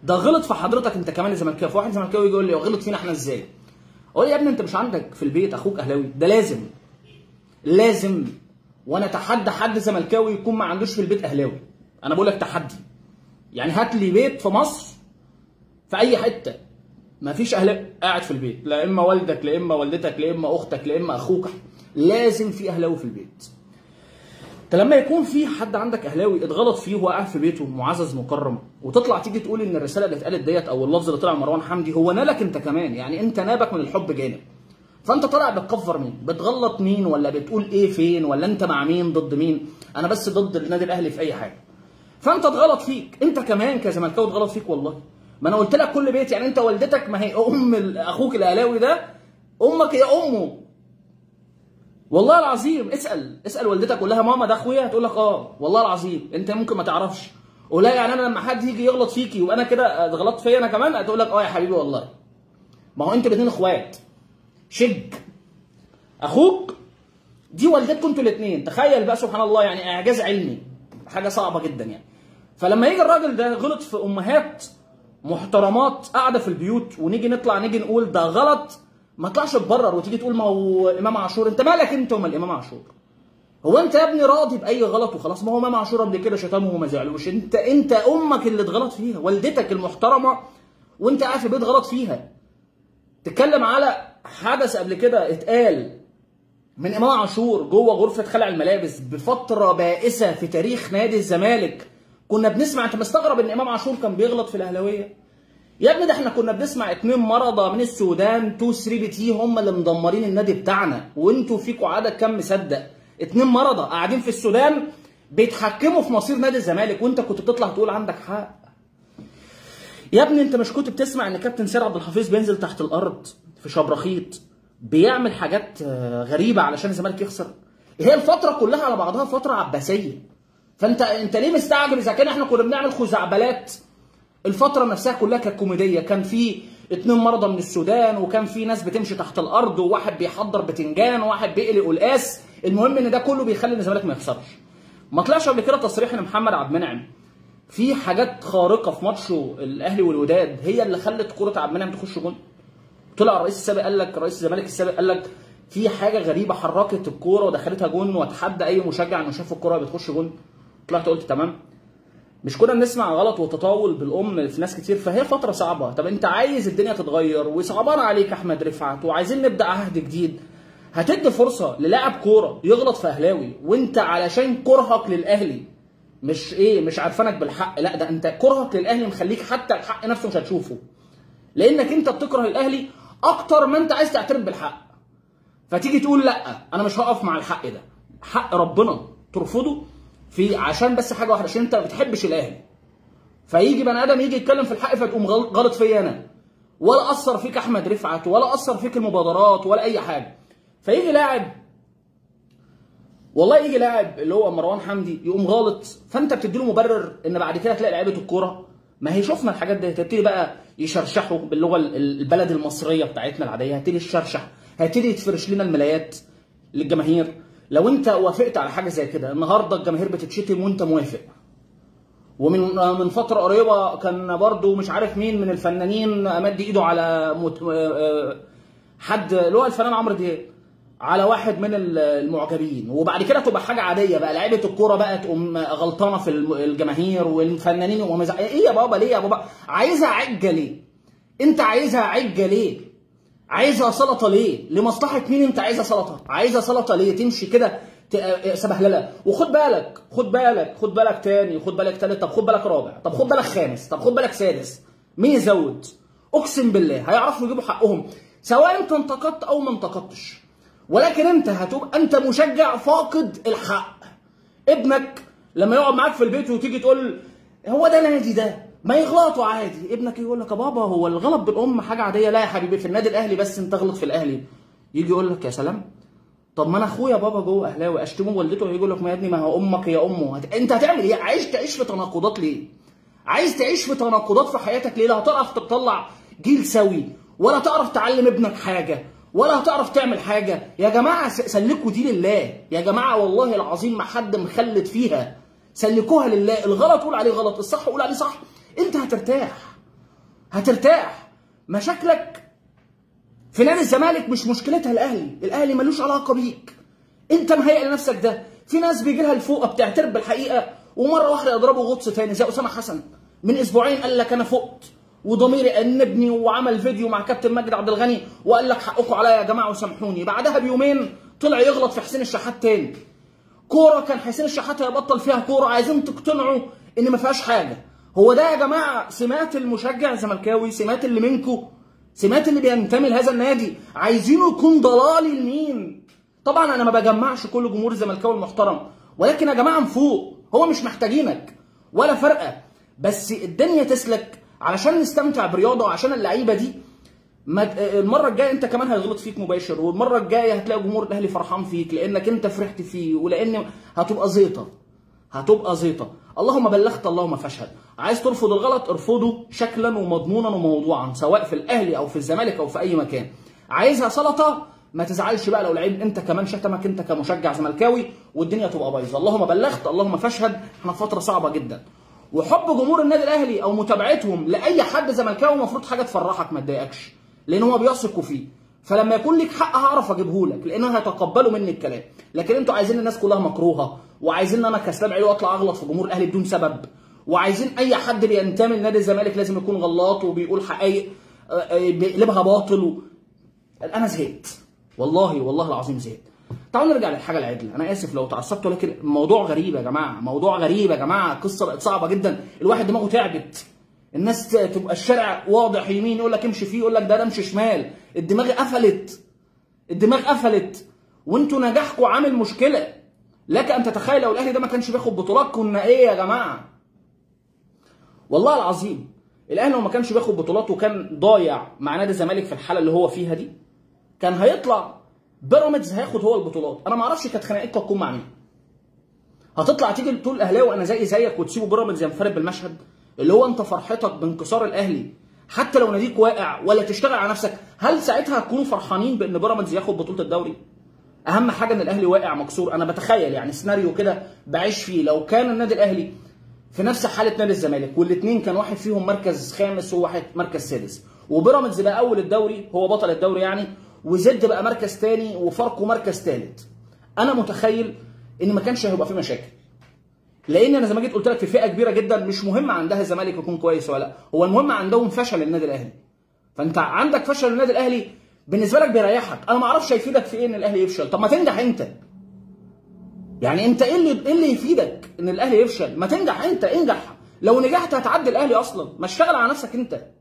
ده غلط في حضرتك انت كمان زملكاوي واحد زملكاوي يجي يقول لي هو غلط فينا احنا ازاي اقول له يا ابني انت مش عندك في البيت اخوك اهلاوي ده لازم لازم وانا اتحدى حد زملكاوي يكون ما عندوش في البيت اهلاوي انا بقول لك تحدي يعني هات لي بيت في مصر في اي حته ما فيش اهلاوي قاعد في البيت لا اما والدك لا اما والدتك لا اما اختك لا اما اخوك لازم في اهلاوي في البيت انت لما يكون في حد عندك اهلاوي اتغلط فيه وهو قاعد في بيته معزز مكرم وتطلع تيجي تقول ان الرساله اللي اتقالت ديت او اللفظ اللي طلع من مروان حمدي هو نالك انت كمان يعني انت نابك من الحب جانب فانت طالع بتكفر مين بتغلط مين ولا بتقول ايه فين ولا انت مع مين ضد مين انا بس ضد النادي الاهلي في اي حاجه فانت اتغلط فيك انت كمان كزملكاوي اتغلط فيك والله ما انا قلت لك كل بيت يعني انت والدتك ما هي ام ال- اخوك الاهلاوي ده امك هي امه والله العظيم اسال اسال والدتك قول لها ماما ده اخويا هتقول لك اه والله العظيم انت ممكن ما تعرفش قول لها يعني انا لما حد يجي يغلط فيكي وانا كده اتغلطت فيا انا كمان هتقول لك اه يا حبيبي والله ما هو انتوا الاثنين اخوات شج اخوك دي والدتكم انتوا الاثنين تخيل بقى سبحان الله يعني اعجاز علمي حاجه صعبه جدا يعني فلما يجي الراجل ده غلط في امهات محترمات قاعده في البيوت ونيجي نطلع نيجي نقول ده غلط ما تطلعش تبرر وتيجي تقول ما هو امام عاشور انت مالك انت ومال امام عاشور هو انت يا ابني راضي باي غلط وخلاص ما هو امام عاشور قبل كده شتمه وما زعلوش انت انت امك اللي اتغلط فيها والدتك المحترمه وانت قاعد في بيت غلط فيها تتكلم على حدث قبل كده اتقال من امام عاشور جوه غرفه خلع الملابس بفتره بائسه في تاريخ نادي الزمالك كنا بنسمع انت مستغرب ان امام عاشور كان بيغلط في الاهلاويه يا ابني ده احنا كنا بنسمع اتنين مرضى من السودان 2 3 بي تي هم اللي مدمرين النادي بتاعنا وانتوا فيكوا عدد كم مصدق اتنين مرضى قاعدين في السودان بيتحكموا في مصير نادي الزمالك وانت كنت بتطلع تقول عندك حق يا ابني انت مش كنت بتسمع ان كابتن سير عبد الحفيظ بينزل تحت الارض في شبرخيط بيعمل حاجات آه، غريبه علشان الزمالك يخسر هي الفتره كلها على بعضها فتره عباسيه فانت انت ليه مستعجب اذا كان احنا كنا بنعمل خزعبلات الفتره نفسها كلها كانت كوميديه كان في اتنين مرضى من السودان وكان في ناس بتمشي تحت الارض وواحد بيحضر بتنجان وواحد بيقلي قلقاس المهم ان ده كله بيخلي ان الزمالك ما يخسرش ما طلعش قبل كده تصريح ان محمد عبد المنعم في حاجات خارقه في ماتشه الاهلي والوداد هي اللي خلت كره عبد المنعم تخش جون طلع الرئيس السابق قال لك رئيس الزمالك السابق قال لك في حاجه غريبه حركت الكوره ودخلتها جون واتحدى اي مشجع انه شاف الكوره بتخش جون طلعت قلت تمام مش كنا بنسمع غلط وتطاول بالام في ناس كتير فهي فتره صعبه طب انت عايز الدنيا تتغير وصعبان عليك احمد رفعت وعايزين نبدا عهد جديد هتدي فرصه للاعب كوره يغلط في اهلاوي وانت علشان كرهك للاهلي مش ايه مش عارفانك بالحق لا ده انت كرهك للاهلي مخليك حتى الحق نفسه مش هتشوفه لانك انت بتكره الاهلي اكتر ما انت عايز تعترف بالحق فتيجي تقول لا انا مش هقف مع الحق ده حق ربنا ترفضه في عشان بس حاجه واحده عشان انت ما بتحبش الاهلي فيجي بني ادم يجي يتكلم في الحق فتقوم غل- غلط فيا انا ولا اثر فيك احمد رفعت ولا اثر فيك المبادرات ولا اي حاجه فيجي لاعب والله يجي لاعب اللي هو مروان حمدي يقوم غلط فانت بتدي له مبرر ان بعد كده تلاقي لعيبه الكوره ما هي شفنا الحاجات دي هتبتدي بقى يشرشحوا باللغه ال- البلد المصريه بتاعتنا العاديه هتبتدي يشرشح هيبتدي يتفرش لنا الملايات للجماهير لو انت وافقت على حاجه زي كده النهارده الجماهير بتتشتم وانت موافق ومن من فتره قريبه كان برضو مش عارف مين من الفنانين مد ايده على مت... آه، حد اللي هو الفنان عمرو دياب على واحد من ال- المعجبين وبعد كده تبقى حاجه عاديه بقى لعيبه الكوره بقى تقوم غلطانه في الم- الجماهير والفنانين يقوموا مزع... ايه يا بابا ليه يا بابا عايزها عجه ليه انت عايزها عجه ليه عايزها سلطه ليه لمصلحه مين انت عايزها سلطه عايزها سلطه ليه تمشي كده ت- سبهلله وخد بالك خد بالك خد بالك تاني خد بالك تالت طب خد بالك رابع طب خد بالك خامس طب خد بالك سادس مين يزود اقسم بالله هيعرفوا يجيبوا حقهم سواء انت انتقدت او ما انتقدتش ولكن انت هتبقى انت مشجع فاقد الحق ابنك لما يقعد معاك في البيت وتيجي تقول هو ده نادي ده ما يغلطوا عادي ابنك يقول لك يا بابا هو الغلط بالام حاجه عاديه لا يا حبيبي في النادي الاهلي بس انت غلط في الاهلي يجي يقول لك يا سلام طب ما انا اخويا بابا جوه اهلاوي اشتمه والدته يجي يقول لك ما يا ابني ما هو امك هي امه هت... انت هتعمل ايه عايز تعيش في تناقضات ليه عايز تعيش في تناقضات في حياتك ليه لا هتعرف تطلع جيل سوي ولا تعرف تعلم ابنك حاجه ولا هتعرف تعمل حاجه يا جماعه س- سلكوا دي لله يا جماعه والله العظيم ما حد مخلد فيها سلكوها لله الغلط قول عليه غلط الصح قول عليه صح انت هترتاح هترتاح مشاكلك في نادي الزمالك مش مشكلتها الاهلي الاهلي ملوش علاقه بيك انت مهيئ لنفسك ده في ناس بيجي لها الفوقه بتعترف بالحقيقه ومره واحده يضربوا غطس تاني زي اسامه حسن من اسبوعين قال لك انا فقت وضميري انبني وعمل فيديو مع كابتن مجدي عبد الغني وقال لك حقكم عليا يا جماعه وسامحوني بعدها بيومين طلع يغلط في حسين الشحات تاني كوره كان حسين الشحات هيبطل فيها كوره عايزين تقتنعوا ان ما فيهاش حاجه هو ده يا جماعه سمات المشجع الزملكاوي سمات اللي منكم سمات اللي بينتمي لهذا النادي عايزينه يكون ضلالي لمين طبعا انا ما بجمعش كل جمهور الزملكاوي المحترم ولكن يا جماعه من فوق هو مش محتاجينك ولا فرقه بس الدنيا تسلك علشان نستمتع برياضه وعشان اللعيبه دي ما المره الجايه انت كمان هيغلط فيك مباشر والمره الجايه هتلاقي جمهور الاهلي فرحان فيك لانك انت فرحت فيه ولان هتبقى زيطه هتبقى زيطه اللهم بلغت اللهم فاشهد عايز ترفض الغلط ارفضه شكلا ومضمونا وموضوعا سواء في الاهلي او في الزمالك او في اي مكان عايزها سلطه ما تزعلش بقى لو لعيب انت كمان شتمك انت كمشجع زملكاوي والدنيا تبقى بايظه اللهم بلغت اللهم فاشهد احنا في فتره صعبه جدا وحب جمهور النادي الاهلي او متابعتهم لاي حد زملكاوي المفروض حاجه تفرحك ما تضايقكش لان هو بيثقوا فيه فلما يكون لك حق هعرف اجيبه لك لان هيتقبلوا مني الكلام لكن انتوا عايزين الناس كلها مكروهه وعايزين انا كسلان عيله واطلع اغلط في جمهور الاهلي بدون سبب وعايزين اي حد بينتمي لنادي الزمالك لازم يكون غلاط وبيقول حقائق بيقلبها باطل و... انا زهقت والله والله العظيم زهقت تعالوا نرجع للحاجه العدله انا اسف لو تعصبت ولكن الموضوع غريب يا جماعه موضوع غريب يا جماعه قصه بقت صعبه جدا الواحد دماغه تعبت الناس تبقى الشارع واضح يمين يقول لك امشي فيه يقول لك ده ده امشي شمال الدماغ قفلت الدماغ قفلت وانتوا نجاحكم عامل مشكله لك ان تتخيل لو الاهلي ده ما كانش بياخد بطولات كنا ايه يا جماعه والله العظيم الاهلي لو ما كانش بياخد بطولات وكان ضايع مع نادي الزمالك في الحاله اللي هو فيها دي كان هيطلع بيراميدز هياخد هو البطولات انا ما اعرفش كانت خناقتكم هتكون مع مين هتطلع تيجي تقول اهلاوي انا زي زيك وتسيبوا بيراميدز ينفرد بالمشهد اللي هو انت فرحتك بانكسار الاهلي حتى لو ناديك واقع ولا تشتغل على نفسك هل ساعتها هتكونوا فرحانين بان بيراميدز ياخد بطوله الدوري اهم حاجه ان الاهلي واقع مكسور انا بتخيل يعني سيناريو كده بعيش فيه لو كان النادي الاهلي في نفس حاله نادي الزمالك والاثنين كان واحد فيهم مركز خامس وواحد مركز سادس وبيراميدز بقى اول الدوري هو بطل الدوري يعني وزد بقى مركز ثاني وفاركو مركز ثالث انا متخيل ان ما كانش هيبقى في مشاكل لان انا زي ما جيت قلت لك في فئه كبيره جدا مش مهم عندها الزمالك يكون كويس ولا لا هو المهم عندهم فشل النادي الاهلي فانت عندك فشل النادي الاهلي بالنسبه لك بيريحك انا ما اعرفش هيفيدك في ايه ان الاهلي يفشل طب ما تنجح انت يعني انت ايه اللي ايه اللي يفيدك ان الاهلي يفشل ما تنجح انت انجح لو نجحت هتعدي الاهلي اصلا ما اشتغل على نفسك انت